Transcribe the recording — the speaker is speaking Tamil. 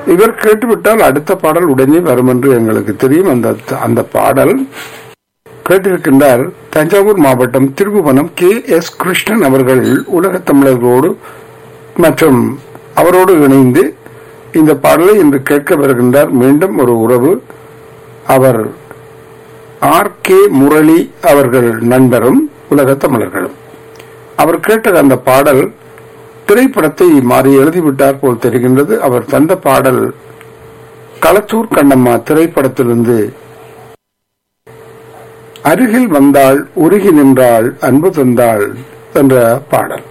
இவர் கேட்டுவிட்டால் அடுத்த பாடல் உடனே வரும் என்று எங்களுக்கு தெரியும் அந்த அந்த பாடல் கேட்டிருக்கின்றார் தஞ்சாவூர் மாவட்டம் திருபுவனம் கே எஸ் கிருஷ்ணன் அவர்கள் உலகத் தமிழர்களோடு மற்றும் அவரோடு இணைந்து இந்த பாடலை இன்று கேட்க வருகின்றார் மீண்டும் ஒரு உறவு அவர் ஆர் கே முரளி அவர்கள் நண்பரும் உலகத் தமிழர்களும் அவர் கேட்ட அந்த பாடல் திரைப்படத்தை மாறி எழுதிவிட்டார் போல் தெரிகின்றது அவர் தந்த பாடல் களத்தூர் கண்ணம்மா திரைப்படத்திலிருந்து அருகில் வந்தாள் உருகி நின்றாள் அன்பு தந்தாள் என்ற பாடல்